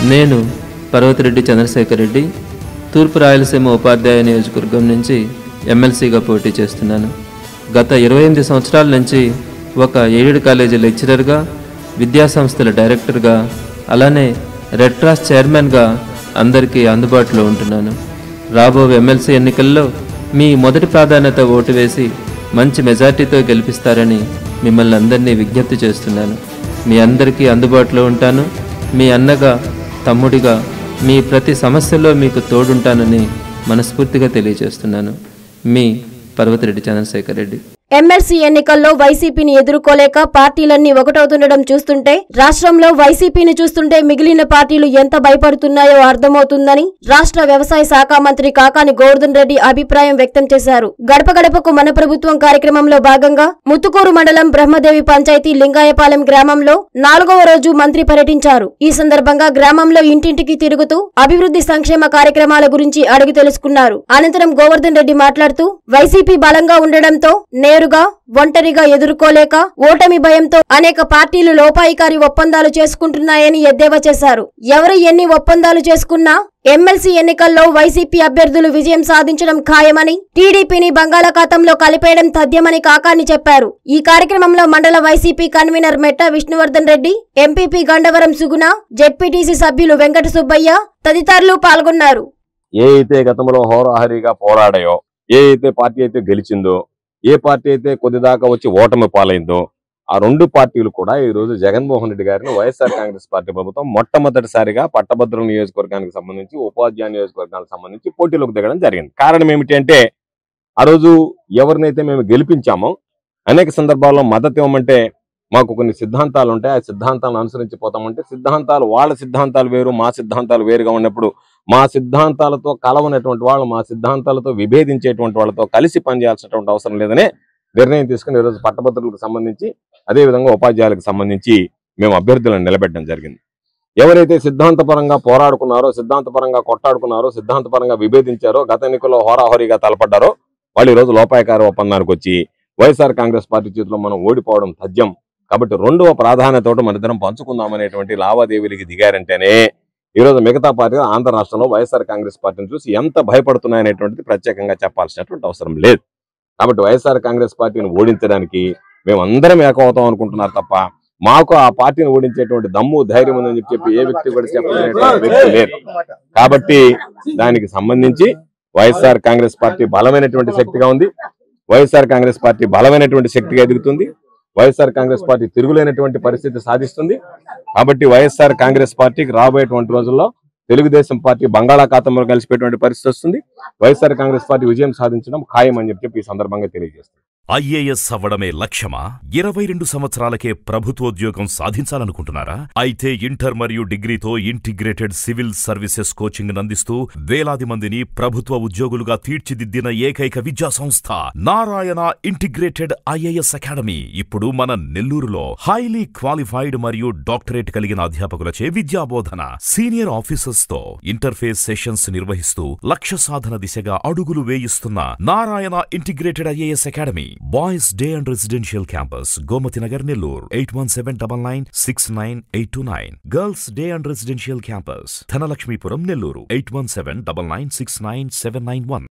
నేను పర్వతిరెడ్డి చంద్రశేఖర్ రెడ్డి తూర్పు రాయలసీమ ఉపాధ్యాయ నియోజకవర్గం నుంచి ఎమ్మెల్సీగా పోటీ చేస్తున్నాను గత ఇరవై ఎనిమిది సంవత్సరాల నుంచి ఒక ఎయిడెడ్ కాలేజీ లెక్చరర్గా విద్యాసంస్థల డైరెక్టర్గా అలానే రెడ్ క్రాస్ చైర్మన్గా అందరికీ అందుబాటులో ఉంటున్నాను రాబో ఎమ్మెల్సీ ఎన్నికల్లో మీ మొదటి ప్రాధాన్యత ఓటు వేసి మంచి మెజార్టీతో గెలిపిస్తారని మిమ్మల్ని అందరినీ విజ్ఞప్తి చేస్తున్నాను మీ అందరికీ అందుబాటులో ఉంటాను మీ అన్నగా తమ్ముడిగా మీ ప్రతి సమస్యలో మీకు తోడుంటానని మనస్ఫూర్తిగా తెలియజేస్తున్నాను మీ పర్వతిరెడ్డి చంద్రశేఖర్ రెడ్డి ఎమ్మెల్సీ ఎన్నికల్లో వైసీపీని ఎదుర్కోలేక పార్టీలన్నీ ఒకటవుతుండడం చూస్తుంటే రాష్ట్రంలో వైసీపీని చూస్తుంటే మిగిలిన పార్టీలు ఎంత భయపడుతున్నాయో అర్థమవుతుందని రాష్ట్ర వ్యవసాయ శాఖ మంత్రి కాకాని గోవర్ధన్ రెడ్డి అభిప్రాయం వ్యక్తం చేశారు గడప గడపకు మన ప్రభుత్వం కార్యక్రమంలో భాగంగా ముత్తుకూరు మండలం బ్రహ్మదేవి పంచాయతీ లింగాయపాలెం గ్రామంలో నాలుగవ రోజు మంత్రి పర్యటించారు ఈ సందర్భంగా గ్రామంలో ఇంటింటికి తిరుగుతూ అభివృద్ధి సంక్షేమ కార్యక్రమాల గురించి అడిగి తెలుసుకున్నారు అనంతరం గోవర్ధన్ రెడ్డి మాట్లాడుతూ వైసీపీ బలంగా ఉండడంతో నేరుగా ఒంటరిగా ఎదుర్కోలేక ఓటమి భయంతో అనేక పార్టీలు లోపాయికారి ఒప్పందాలు చేసుకుంటున్నాయని ఎద్దేవా చేశారు ఎవరు ఎన్ని ఒప్పందాలు చేసుకున్నా ఎమ్మెల్సీ ఎన్నికల్లో వైసీపీ అభ్యర్థులు విజయం సాధించడం ఖాయమని టీడీపీని బంగాళాఖాతంలో కలిపేయడం తథ్యమని కాకాని చెప్పారు ఈ కార్యక్రమంలో మండల YCP convener Metta Vishnuvardhan Reddy MPP Gandavaram Suguna ZPTC సభ్యులు వెంకట సుబ్బయ్య తదితరులు పాల్గొన్నారు ఏ అయితే గతంలో హోరాహరిగా పోరాడాయో ఏ అయితే పార్టీ అయితే గెలిచిందో ఏ పార్టీ అయితే కొద్దిదాకా వచ్చి ఓటమి పాలైందో ఆ రెండు పార్టీలు కూడా ఈ రోజు జగన్మోహన్ రెడ్డి గారిని వైఎస్ఆర్ కాంగ్రెస్ పార్టీ ప్రభుత్వం మొట్టమొదటిసారిగా పట్టభద్రుల నియోజకవర్గానికి సంబంధించి ఉపాధ్యాయ నియోజకవర్గానికి సంబంధించి పోటీలోకి దిగడం జరిగింది కారణం ఏమిటి అంటే ఆ రోజు ఎవరినైతే మేము గెలిపించామో అనేక సందర్భాల్లో మద్దతు ఇవ్వమంటే మాకు కొన్ని సిద్ధాంతాలు ఉంటాయి ఆ సిద్ధాంతాలను అనుసరించి పోతామంటే సిద్ధాంతాలు వాళ్ళ సిద్ధాంతాలు వేరు మా సిద్ధాంతాలు వేరుగా ఉన్నప్పుడు మా సిద్ధాంతాలతో కలవనటువంటి వాళ్ళు మా సిద్ధాంతాలతో విభేదించేటువంటి వాళ్ళతో కలిసి పనిచేయాల్సినటువంటి అవసరం లేదనే నిర్ణయం తీసుకుని ఈరోజు పట్టభద్రులకు సంబంధించి అదేవిధంగా ఉపాధ్యాయులకు సంబంధించి మేము అభ్యర్థులను నిలబెట్టడం జరిగింది ఎవరైతే సిద్ధాంతపరంగా పోరాడుకున్నారో సిద్ధాంతపరంగా కొట్టాడుకున్నారో సిద్ధాంతపరంగా విభేదించారో గత ఎన్నికల్లో హోరాహోరీగా తలపడ్డారో వాళ్ళు ఈరోజు లోపాయకార ఒప్పందానికి వచ్చి వైఎస్ఆర్ కాంగ్రెస్ పార్టీ చేతిలో మనం ఓడిపోవడం తథ్యం కాబట్టి రెండవ ప్రాధాన్యత మన ఇద్దరం పంచుకుందాం అనేటువంటి లావాదేవీలకి దిగారంటేనే ఈరోజు మిగతా పార్టీలు ఆంధ్ర రాష్ట్రంలో వైఎస్ఆర్ కాంగ్రెస్ పార్టీని చూసి ఎంత భయపడుతున్నాయనేటువంటిది ప్రత్యేకంగా చెప్పాల్సినటువంటి అవసరం లేదు కాబట్టి వైఎస్ఆర్ కాంగ్రెస్ పార్టీని ఓడించడానికి మేము అందరం ఏకమవుతాం అనుకుంటున్నారు తప్ప మాకు ఆ పార్టీని ఓడించేటువంటి దమ్ము ధైర్యం ఉందని చెప్పి ఏ వ్యక్తి కూడా చెప్పలేటువంటి వ్యక్తి లేరు కాబట్టి దానికి సంబంధించి వైఎస్ఆర్ కాంగ్రెస్ పార్టీ బలమైనటువంటి శక్తిగా ఉంది వైఎస్ఆర్ కాంగ్రెస్ పార్టీ బలమైనటువంటి శక్తిగా ఎదుగుతుంది వైఎస్ఆర్ కాంగ్రెస్ పార్టీ తిరుగులేనటువంటి పరిస్థితి సాధిస్తుంది కాబట్టి వైఎస్ఆర్ కాంగ్రెస్ పార్టీకి రాబోయేటువంటి రోజుల్లో తెలుగుదేశం పార్టీ బంగాళాఖాతంలో కలిసిపోయేటువంటి పరిస్థితి వస్తుంది వైఎస్ఆర్ కాంగ్రెస్ పార్టీ విజయం సాధించడం ఖాయం అని చెప్పి ఈ సందర్భంగా తెలియజేస్తుంది ఐఏఎస్ అవ్వడమే లక్ష్యమా ఇరవై రెండు సంవత్సరాలకే ప్రభుత్వోద్యోగం సాధించాలనుకుంటున్నారా అయితే ఇంటర్ మరియు డిగ్రీతో ఇంటిగ్రేటెడ్ సివిల్ సర్వీసెస్ కోచింగ్ అందిస్తూ వేలాది మందిని ప్రభుత్వ ఉద్యోగులుగా తీర్చిదిద్దిన ఏకైక విద్యా సంస్థ నారాయణ ఇంటిగ్రేటెడ్ ఐఏఎస్ అకాడమీ ఇప్పుడు మన నెల్లూరులో హైలీ క్వాలిఫైడ్ మరియు డాక్టరేట్ కలిగిన అధ్యాపకులచే విద్యాబోధన సీనియర్ ఆఫీసర్స్ తో ఇంటర్ఫేస్ సెషన్స్ నిర్వహిస్తూ లక్ష్య సాధన దిశగా అడుగులు వేయిస్తున్న Narayana integrated IAS academy boys day and residential campus Gomathi Nagar Nellore eight one seven double nine six nine eight two nine girls day and residential campus Dhanalakshmipuram Nellore eight one seven double nine six nine seven nine one